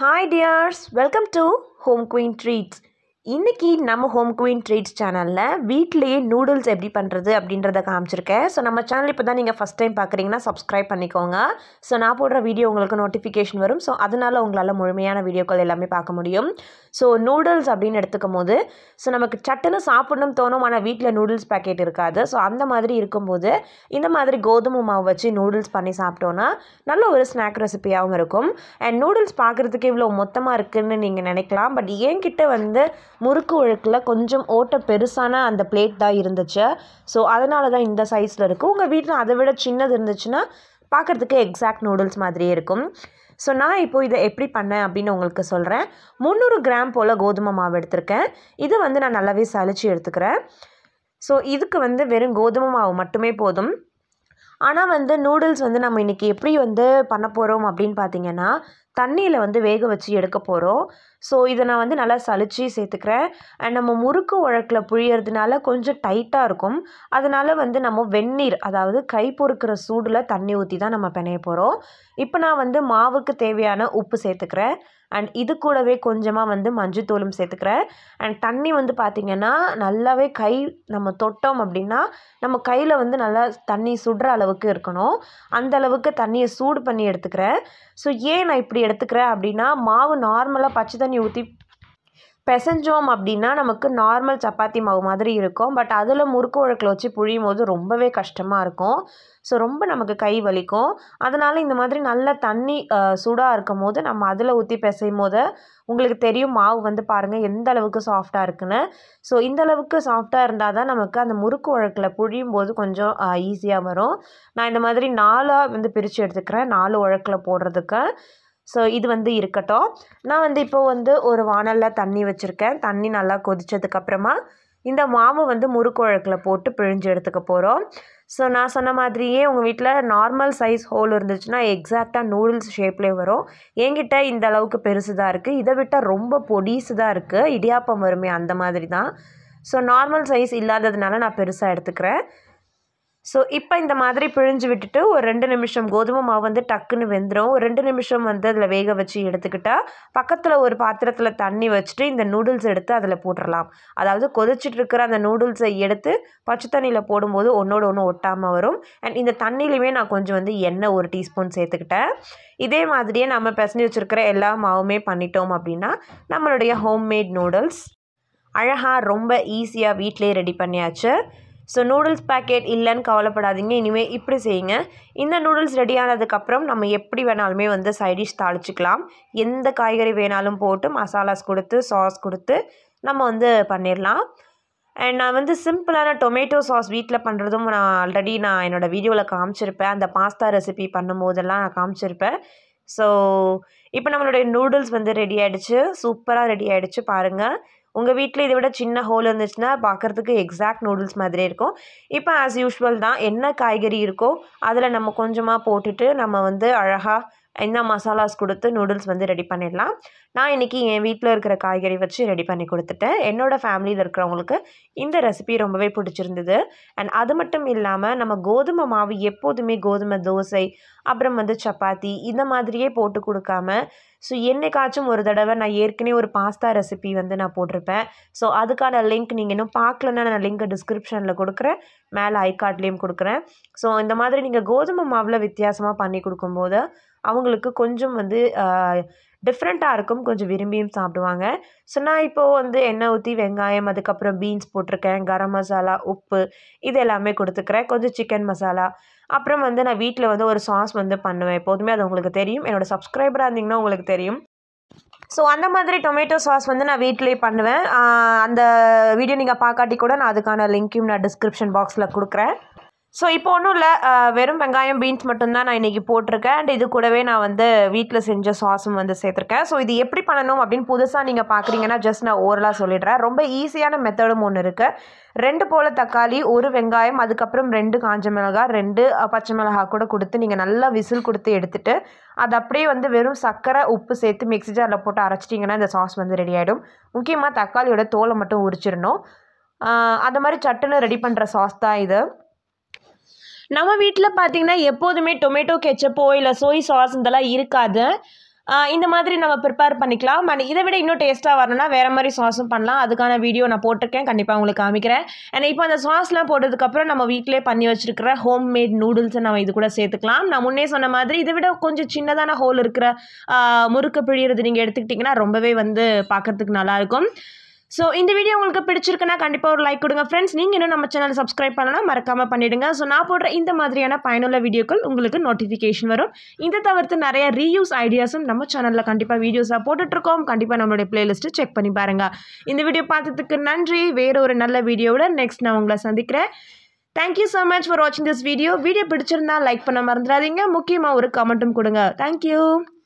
hi dears welcome to home queen treats இன்றைக்கி நம்ம home queen treats சேனலில் வீட்லேயே நூடுல்ஸ் எப்படி பண்ணுறது அப்படின்றத காமிச்சிருக்கேன் ஸோ நம்ம சேனல் இப்போ தான் நீங்கள் ஃபஸ்ட் டைம் பார்க்குறீங்கன்னா சப்ஸ்கிரைப் பண்ணிக்கோங்க ஸோ நான் போடுற வீடியோ உங்களுக்கு நோட்டிஃபிகேஷன் வரும் ஸோ அதனால் உங்களால் முழுமையான வீடியோக்கள் எல்லாமே பார்க்க முடியும் ஸோ நூடுல்ஸ் அப்படின்னு எடுத்துக்கும் போது ஸோ நமக்கு சட்டுன்னு சாப்பிடணும் தோணும் ஆனால் வீட்டில் நூடுல்ஸ் பேக்கெட் இருக்காது ஸோ அந்த மாதிரி இருக்கும்போது இந்த மாதிரி கோதுமை மாவு வச்சு நூடுல்ஸ் பண்ணி சாப்பிட்டோன்னா நல்ல ஒரு ஸ்நாக் ரெசிபியாகவும் இருக்கும் அண்ட் நூடுல்ஸ் பார்க்குறதுக்கு இவ்வளோ மொத்தமாக இருக்குதுன்னு நீங்கள் நினைக்கலாம் பட் என்கிட்ட வந்து முறுக்கு ஒழுக்கில் கொஞ்சம் ஓட்ட பெருசான அந்த பிளேட் தான் இருந்துச்சு ஸோ அதனால தான் இந்த சைஸில் இருக்குது உங்கள் வீட்டில் அதை விட சின்னது இருந்துச்சுன்னா பார்க்குறதுக்கு எக்ஸாக்ட் நூடுல்ஸ் மாதிரியே இருக்கும் ஸோ நான் இப்போது இதை எப்படி பண்ணேன் அப்படின்னு உங்களுக்கு சொல்கிறேன் முந்நூறு கிராம் போல் கோதுமை மாவு எடுத்திருக்கேன் இதை வந்து நான் நல்லாவே சலிச்சு எடுத்துக்கிறேன் ஸோ இதுக்கு வந்து வெறும் கோதுமை மாவு மட்டுமே போதும் ஆனால் வந்து நூடுல்ஸ் வந்து நம்ம இன்றைக்கி எப்படி வந்து பண்ண போகிறோம் அப்படின்னு பார்த்தீங்கன்னா தண்ணியில் வந்து வேக வச்சு எடுக்க போகிறோம் ஸோ இதை நான் வந்து நல்லா சலிச்சு சேர்த்துக்கிறேன் அண்ட் நம்ம முறுக்கு உழக்கில் புழியறதுனால கொஞ்சம் டைட்டாக இருக்கும் அதனால் வந்து நம்ம வெந்நீர் அதாவது கை பொறுக்கிற சூடில் தண்ணி ஊற்றி தான் நம்ம பிணைய போகிறோம் இப்போ நான் வந்து மாவுக்கு தேவையான உப்பு சேர்த்துக்கிறேன் அண்ட் இது கூடவே கொஞ்சமாக வந்து மஞ்சத்தூளும் சேர்த்துக்கிறேன் அண்ட் தண்ணி வந்து பார்த்திங்கன்னா நல்லாவே கை நம்ம தொட்டோம் அப்படின்னா நம்ம கையில் வந்து நல்லா தண்ணி சுடுற அளவுக்கு இருக்கணும் அந்த அளவுக்கு தண்ணியை சூடு பண்ணி எடுத்துக்கிறேன் ஸோ ஏன் நான் இப்படி எடுத்துக்கிறேன் அப்படின்னா மாவு நார்மலாக பச்சை தண்ணி ஊற்றி பிசைஞ்சோம் அப்படின்னா நமக்கு நார்மல் சப்பாத்தி மாவு மாதிரி இருக்கும் பட் அதில் முறுக்கு உழக்கில் வச்சு புழியும் போது ரொம்பவே கஷ்டமாக இருக்கும் ஸோ ரொம்ப நமக்கு கை வலிக்கும் அதனால் இந்த மாதிரி நல்ல தண்ணி சூடாக இருக்கும் போது நம்ம அதில் ஊற்றி பிசையும் போது உங்களுக்கு தெரியும் மாவு வந்து பாருங்கள் எந்த அளவுக்கு சாஃப்டாக இருக்குன்னு ஸோ இந்த அளவுக்கு சாஃப்டாக இருந்தால் தான் நமக்கு அந்த முறுக்கு உழக்கில் புழியும் போது கொஞ்சம் ஈஸியாக வரும் நான் இந்த மாதிரி நாலாக வந்து பிரித்து எடுத்துக்கிறேன் நாலு உழக்கில் போடுறதுக்கு ஸோ இது வந்து இருக்கட்டும் நான் வந்து இப்போ வந்து ஒரு வானலில் தண்ணி வச்சுருக்கேன் தண்ணி நல்லா கொதித்ததுக்கப்புறமா இந்த மாவு வந்து முறுக்கு உழக்கில் போட்டு பிழிஞ்சு எடுத்துக்க போகிறோம் ஸோ நான் சொன்ன மாதிரியே உங்கள் வீட்டில் நார்மல் சைஸ் ஹோல் இருந்துச்சுன்னா எக்ஸாக்டாக நூடுல்ஸ் ஷேப்லேயே வரும் என்கிட்ட இந்த அளவுக்கு பெருசு தான் இருக்குது இதை விட்டால் ரொம்ப பொடிசு தான் இருக்குது இடியாப்பம் வருமே அந்த மாதிரி தான் ஸோ நார்மல் சைஸ் இல்லாததுனால நான் பெருசாக எடுத்துக்கிறேன் ஸோ இப்போ இந்த மாதிரி பிழிஞ்சு விட்டுட்டு ஒரு ரெண்டு நிமிஷம் கோதுமை மாவு வந்து டக்குன்னு வெந்துடும் ஒரு ரெண்டு நிமிஷம் வந்து அதில் வேக வச்சு எடுத்துக்கிட்டால் பக்கத்தில் ஒரு பாத்திரத்தில் தண்ணி வச்சுட்டு இந்த நூடுல்ஸ் எடுத்து அதில் போட்டுடலாம் அதாவது கொதிச்சுட்டு இருக்கிற அந்த நூடுல்ஸை எடுத்து பச்சை தண்ணியில் போடும்போது ஒன்றோட ஒன்று ஒட்டாமல் வரும் அண்ட் இந்த தண்ணியிலையுமே நான் கொஞ்சம் வந்து எண்ணெய் ஒரு டீஸ்பூன் சேர்த்துக்கிட்டேன் இதே மாதிரியே நம்ம பிசைஞ்சு வச்சுருக்கிற எல்லா மாவுமே பண்ணிட்டோம் அப்படின்னா நம்மளுடைய ஹோம்மேட் நூடுல்ஸ் அழகாக ரொம்ப ஈஸியாக வீட்டிலே ரெடி பண்ணியாச்சு ஸோ நூடுல்ஸ் பேக்கெட் இல்லைன்னு கவலைப்படாதீங்க இனிமேல் இப்படி செய்யுங்க இந்த நூடுல்ஸ் ரெடி ஆனதுக்கப்புறம் நம்ம எப்படி வேணாலுமே வந்து சைடிஷ் தாளிச்சிக்கலாம் எந்த காய்கறி வேணாலும் போட்டு மசாலாஸ் கொடுத்து சாஸ் கொடுத்து நம்ம வந்து பண்ணிடலாம் அண்ட் நான் வந்து சிம்பிளான டொமேட்டோ சாஸ் வீட்டில் பண்ணுறதும் நான் ஆல்ரெடி நான் என்னோடய வீடியோவில் காமிச்சிருப்பேன் அந்த பாஸ்தா ரெசிபி பண்ணும்போதெல்லாம் நான் காமிச்சிருப்பேன் ஸோ இப்போ நம்மளுடைய நூடுல்ஸ் வந்து ரெடி ஆகிடுச்சு சூப்பராக ரெடி ஆகிடுச்சு பாருங்கள் உங்கள் வீட்டில் இதை விட சின்ன ஹோல் இருந்துச்சுன்னா பார்க்குறதுக்கு எக்ஸாக்ட் நூடுல்ஸ் மாதிரி இருக்கும் இப்போ ஆஸ் யூஷுவல் தான் என்ன காய்கறி இருக்கோ அதில் நம்ம கொஞ்சமாக போட்டுட்டு நம்ம வந்து அழகாக என்ன மசாலாஸ் கொடுத்து நூடுல்ஸ் வந்து ரெடி பண்ணிடலாம் நான் இன்றைக்கி என் வீட்டில் இருக்கிற காய்கறி வச்சு ரெடி பண்ணி கொடுத்துட்டேன் என்னோடய ஃபேமிலியில் இருக்கிறவங்களுக்கு இந்த ரெசிபி ரொம்பவே பிடிச்சிருந்தது அண்ட் அது மட்டும் இல்லாமல் நம்ம கோதுமை மாவு எப்போதுமே கோதுமை தோசை அப்புறம் வந்து சப்பாத்தி இந்த மாதிரியே போட்டு கொடுக்காம ஸோ என்னைக்காச்சும் ஒரு தடவை நான் ஏற்கனவே ஒரு பாஸ்தா ரெசிபி வந்து நான் போட்டிருப்பேன் ஸோ அதுக்கான லிங்க் நீங்கள் இன்னும் பார்க்கலன்னா நான் லிங்க் டிஸ்கிரிப்ஷனில் கொடுக்குறேன் மேலே ஐகார்ட்லேயும் கொடுக்குறேன் ஸோ இந்த மாதிரி நீங்கள் கோதுமை மாவில் வித்தியாசமாக பண்ணி கொடுக்கும்போது அவங்களுக்கு கொஞ்சம் வந்து டிஃப்ரெண்ட்டாக இருக்கும் கொஞ்சம் விரும்பியும் சாப்பிடுவாங்க ஸோ நான் இப்போது வந்து எண்ணெய் ஊற்றி வெங்காயம் அதுக்கப்புறம் பீன்ஸ் போட்டிருக்கேன் கரம் மசாலா உப்பு இது எல்லாமே கொடுத்துக்கிறேன் கொஞ்சம் சிக்கன் மசாலா அப்புறம் வந்து நான் வீட்டில் வந்து ஒரு சாஸ் வந்து பண்ணுவேன் எப்போதுமே அது உங்களுக்கு தெரியும் என்னோடய சப்ஸ்கிரைபராக இருந்தீங்கன்னா உங்களுக்கு தெரியும் ஸோ அந்த மாதிரி டொமேட்டோ சாஸ் வந்து நான் வீட்டிலே பண்ணுவேன் அந்த வீடியோ நீங்கள் பார்க்காட்டி கூட நான் அதுக்கான லிங்க்கையும் நான் டிஸ்கிரிப்ஷன் பாக்ஸில் கொடுக்குறேன் ஸோ இப்போ ஒன்றும் இல்லை வெறும் வெங்காயம் பீன்ஸ் மட்டும்தான் நான் இன்றைக்கி போட்டிருக்கேன் அண்ட் இது கூடவே நான் வந்து வீட்டில் செஞ்ச சாஸும் வந்து சேர்த்துருக்கேன் ஸோ இது எப்படி பண்ணணும் அப்படின்னு புதுசாக நீங்கள் பார்க்குறீங்கன்னா ஜஸ்ட் நான் ஓரலாக சொல்லிடுறேன் ரொம்ப ஈஸியான மெத்தடும் ஒன்று இருக்குது ரெண்டு போல் தக்காளி ஒரு வெங்காயம் அதுக்கப்புறம் ரெண்டு காஞ்ச மிளகாய் ரெண்டு பச்சை மிளகாய் கூட கொடுத்து நீங்கள் நல்லா விசில் கொடுத்து எடுத்துகிட்டு அது அப்படியே வந்து வெறும் சர்க்கரை உப்பு சேர்த்து மிக்ஸி ஜாரில் போட்டு அரைச்சிட்டிங்கன்னா இந்த சாஸ் வந்து ரெடி ஆகிடும் முக்கியமாக தக்காளியோட தோலை மட்டும் உரிச்சிடணும் அந்த மாதிரி சட்டுன்னு ரெடி பண்ணுற சாஸ் தான் இது நம்ம வீட்டில் பார்த்தீங்கன்னா எப்போதுமே டொமேட்டோ கெச்சப்போ இல்லை சோய் சாஸ் இதெல்லாம் இருக்காது ஆஹ் இந்த மாதிரி நம்ம ப்ரிப்பேர் பண்ணிக்கலாம் அண்ட் இதை விட இன்னும் டேஸ்ட்டாக வரணும்னா வேறு மாதிரி சாஸும் பண்ணலாம் அதுக்கான வீடியோ நான் போட்டிருக்கேன் கண்டிப்பாக உங்களுக்கு காமிக்கிறேன் அண்ட் இப்போ அந்த சாஸ்லாம் போட்டதுக்கப்புறம் நம்ம வீட்டிலே பண்ணி வச்சிருக்கிற ஹோம் மேட் நூடுல்ஸை நம்ம இது கூட சேர்த்துக்கலாம் நான் முன்னே சொன்ன மாதிரி இதை விட கொஞ்சம் சின்னதான ஹோல் இருக்கிற ஆஹ் முறுக்கு பிழியறது நீங்கள் எடுத்துக்கிட்டிங்கன்னா ரொம்பவே வந்து பார்க்கறதுக்கு நல்லாயிருக்கும் ஸோ இந்த வீடியோ உங்களுக்கு பிடிச்சிருக்குன்னா கண்டிப்பாக ஒரு லைக் கொடுங்க ஃப்ரெண்ட்ஸ் நீங்கள் இன்னும் நம்ம சேனல் சப்ஸ்கிரைப் பண்ணலாம் மறக்காமல் பண்ணிவிடுங்க ஸோ நான் போடுற இந்த மாதிரியான பயனுள்ள வீடியோக்கள் உங்களுக்கு நோட்டிஃபிகேஷன் வரும் இதை தவிர்த்து நிறைய ரீயூஸ் ஐடியாஸும் நம்ம சேனலில் கண்டிப்பாக வீடியோஸாக போட்டுட்ருக்கோம் கண்டிப்பாக நம்மளுடைய பிளேலிஸ்ட்டு செக் பண்ணி பாருங்கள் இந்த வீடியோ பார்த்ததுக்கு நன்றி வேறு ஒரு நல்ல வீடியோவோட நெக்ஸ்ட் நான் உங்களை சந்திக்கிறேன் தேங்க்யூ ஸோ மச் ஃபார் வாட்சிங் திஸ் வீடியோ வீடியோ பிடிச்சிருந்தா லைக் பண்ண மறந்துடாதீங்க முக்கியமாக ஒரு கமெண்ட்டும் கொடுங்க தேங்க்யூ